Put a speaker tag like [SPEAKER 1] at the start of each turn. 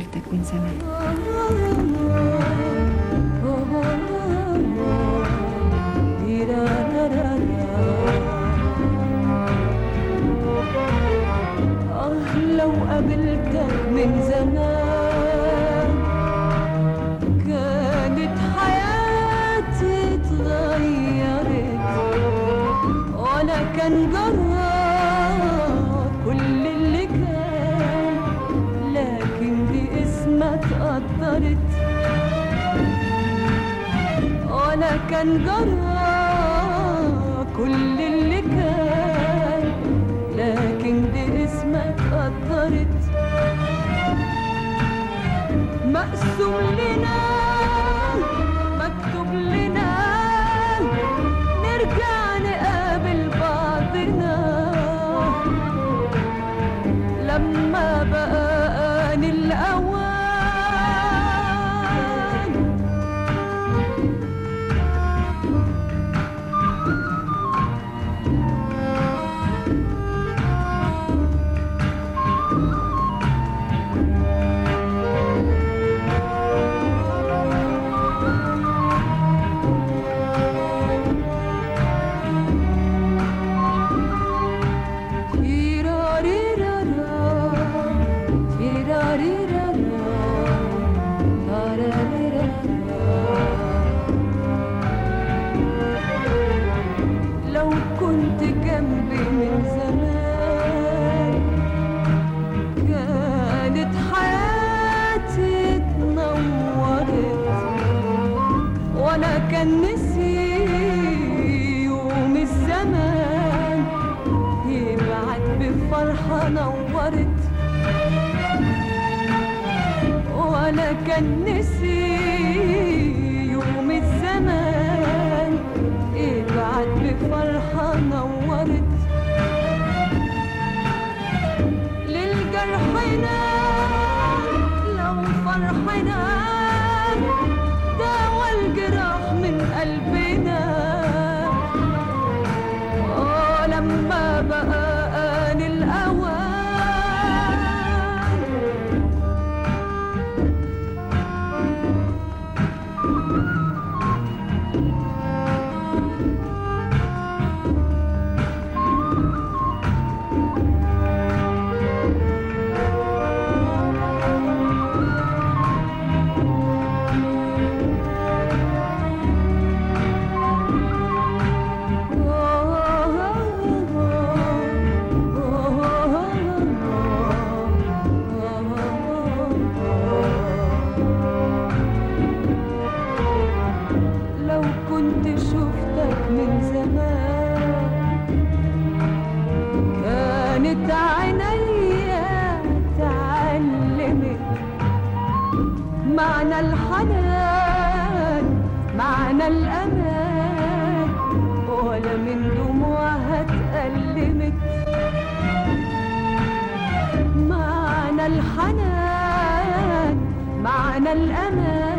[SPEAKER 1] قابلتك من زمان
[SPEAKER 2] آه لو قابلتك من زمان كانت حياتي اتغيرت وانا كان جرى كل اللي كان لكن دي اسمك قدرت وانا كان جرى كل اللي كان لكن دي اسمك قدرت مقسوم لنا مكتوب لنا نرجع نقابل بعضنا لما بقى آن الأوان لو كنت جنبي من زمان كانت حياتي اتنورت وانا كان نسي يوم الزمان يبعت بفرحة نورت وانا كان نسي يوم الزمان ابعت بفرحة نورت للجرحنا لو فرحنا داوى الجراح من قلبنا اه لما بقى آن الأوان لو كنت شفتك من زمان كانت عينيا تعلمت معنى الحنان معنى الأمان ولا من دموعها اتألمت معنى الحنان معنى الأمان